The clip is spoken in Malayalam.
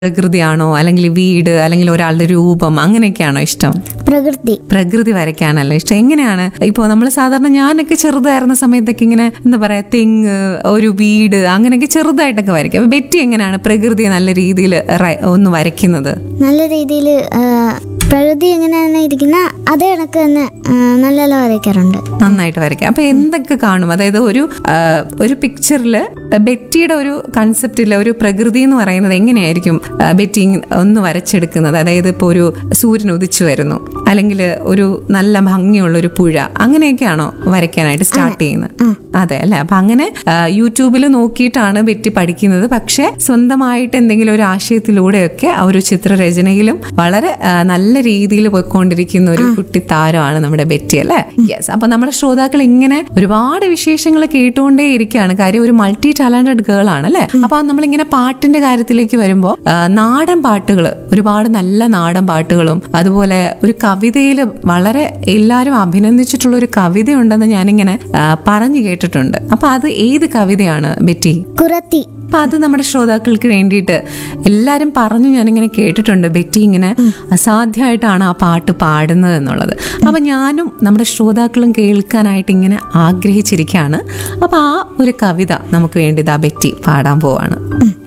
പ്രകൃതിയാണോ അല്ലെങ്കിൽ വീട് അല്ലെങ്കിൽ ഒരാളുടെ രൂപം അങ്ങനെയൊക്കെയാണോ ഇഷ്ടം പ്രകൃതി പ്രകൃതി വരയ്ക്കാനല്ല ഇഷ്ടം എങ്ങനെയാണ് ഇപ്പോൾ നമ്മൾ സാധാരണ ഞാനൊക്കെ ചെറുതായിരുന്ന സമയത്തൊക്കെ ഇങ്ങനെ എന്താ പറയാ തെങ്ങ് ഒരു വീട് അങ്ങനെയൊക്കെ ചെറുതായിട്ടൊക്കെ വരയ്ക്കും അപ്പൊ ബെറ്റി എങ്ങനെയാണ് പ്രകൃതിയെ നല്ല രീതിയിൽ ഒന്ന് വരയ്ക്കുന്നത് നല്ല രീതിയിൽ പ്രകൃതി എങ്ങനെയാണ് ഇരിക്കുന്ന അതേ കണക്ക് തന്നെ ആ, നല്ല നല്ല വരയ്ക്കാറുണ്ട് നന്നായിട്ട് വരയ്ക്കാം അപ്പൊ എന്തൊക്കെ കാണും അതായത് ഒരു ആ, ഒരു പിക്ചറിൽ ബെറ്റിയുടെ ഒരു കൺസെപ്റ്റിലെ ഒരു പ്രകൃതി എന്ന് പറയുന്നത് എങ്ങനെയായിരിക്കും ആ, ബെറ്റി ഒന്ന് വരച്ചെടുക്കുന്നത് അതായത് ഇപ്പോൾ ഒരു സൂര്യൻ ഉദിച്ചു വരുന്നു അല്ലെങ്കിൽ ഒരു നല്ല ഭംഗിയുള്ള ഒരു പുഴ അങ്ങനെയൊക്കെയാണോ വരയ്ക്കാനായിട്ട് സ്റ്റാർട്ട് ചെയ്യുന്നത് അതെ അല്ലെ അപ്പൊ അങ്ങനെ യൂട്യൂബിൽ നോക്കിയിട്ടാണ് ബെറ്റി പഠിക്കുന്നത് പക്ഷെ സ്വന്തമായിട്ട് എന്തെങ്കിലും ഒരു ആശയത്തിലൂടെയൊക്കെ ആ ഒരു ചിത്രരചനയിലും വളരെ ആ, നല്ല രീതിയിൽ പോയിക്കൊണ്ടിരിക്കുന്ന ഒരു കുട്ടി താരമാണ് നമ്മുടെ ബെറ്റി അല്ലെ യെസ് അപ്പൊ നമ്മുടെ ശ്രോതാക്കൾ ഇങ്ങനെ ഒരുപാട് വിശേഷങ്ങൾ കേട്ടുകൊണ്ടേ ഇരിക്കുകയാണ് കാര്യം ഒരു മൾട്ടി ടാലന്റഡ് ഗേൾ ആണ് അല്ലെ അപ്പൊ നമ്മളിങ്ങനെ പാട്ടിന്റെ കാര്യത്തിലേക്ക് വരുമ്പോൾ നാടൻ പാട്ടുകൾ ഒരുപാട് നല്ല നാടൻ പാട്ടുകളും അതുപോലെ ഒരു കവിതയിൽ വളരെ എല്ലാവരും അഭിനന്ദിച്ചിട്ടുള്ള ഒരു കവിത ഉണ്ടെന്ന് ഞാനിങ്ങനെ ആ, പറഞ്ഞു കേട്ടിട്ടുണ്ട് അപ്പൊ അത് ഏത് കവിതയാണ് ബെറ്റി കുറത്തി അപ്പൊ അത് നമ്മുടെ ശ്രോതാക്കൾക്ക് വേണ്ടിയിട്ട് എല്ലാരും പറഞ്ഞു ഞാനിങ്ങനെ കേട്ടിട്ടുണ്ട് ബെറ്റി ഇങ്ങനെ അസാധ്യമായിട്ടാണ് ആ പാട്ട് പാടുന്നത് എന്നുള്ളത് അപ്പൊ ഞാനും നമ്മുടെ ശ്രോതാക്കളും കേൾക്കാനായിട്ട് ഇങ്ങനെ ആഗ്രഹിച്ചിരിക്കുകയാണ് അപ്പൊ ആ ഒരു കവിത നമുക്ക് വേണ്ടി ഇതാ ബെറ്റി പാടാൻ പോവാണ്